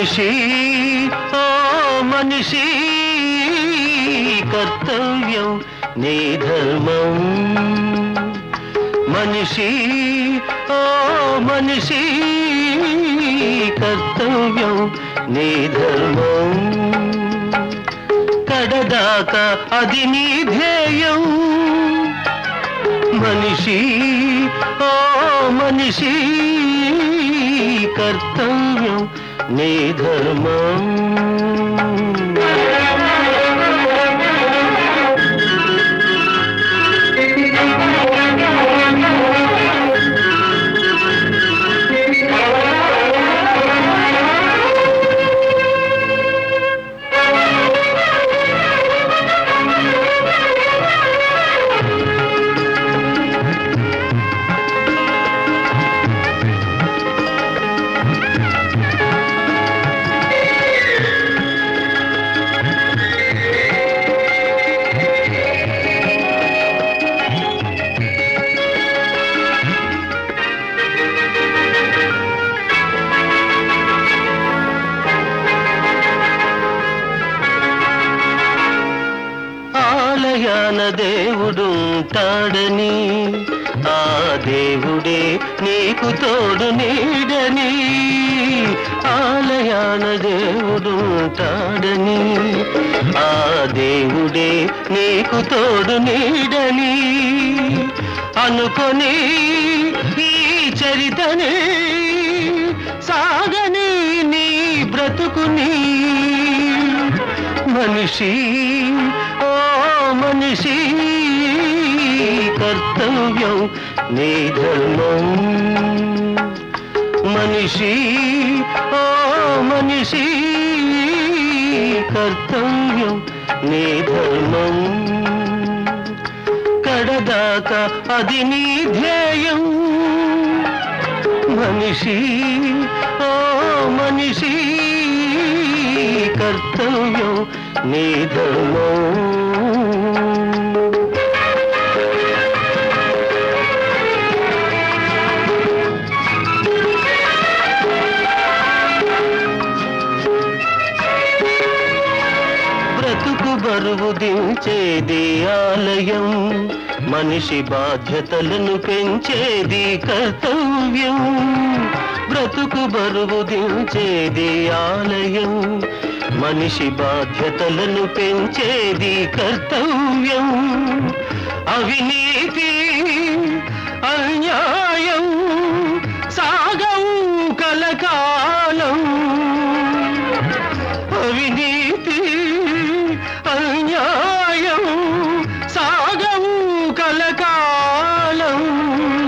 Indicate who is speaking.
Speaker 1: మనిషి ఓ మనిషి కర్తవ్యం నీ ధర్మం మనిషి ఓ మనిషి కర్తవ్యం నీ ధర్మం కడదాకా అది నీ ధ్యేయం మనిషి ఓ మనిషి కర్తవ్యం నీ ధర్మం ఆలయాన దేవుడుంటాడని ఆ దేవుడే నీకు తోడు నీడని ఆలయాన దేవుడుంటాడని ఆ దేవుడే నీకు తోడు నీడని అనుకొని ఈ చరితనే సాగని నీ బ్రతుకుని మనిషి ఓ మనిషి కర్తవ్యం నీ ధర్మం మనిషి ఓ మనిషి కర్తవ్యం నీ ధర్మం కడదాకా అది నీ ధ్యేయం మనిషి ఓ మనిషి కర్తవ్యం నీ ధర్మం బ్రతుకు బరువు దించేది ఆలయం మనిషి బాధ్యతలను పెంచేది కర్తవ్యం బ్రతుకు బరువు దించేది ఆలయం మనిషి బాధ్యతలను పెంచేది కర్తవ్యం అవినీతి అన్యాయం సాగం కలకాలం అవినీతి అన్యాయం సాగం కలకాలం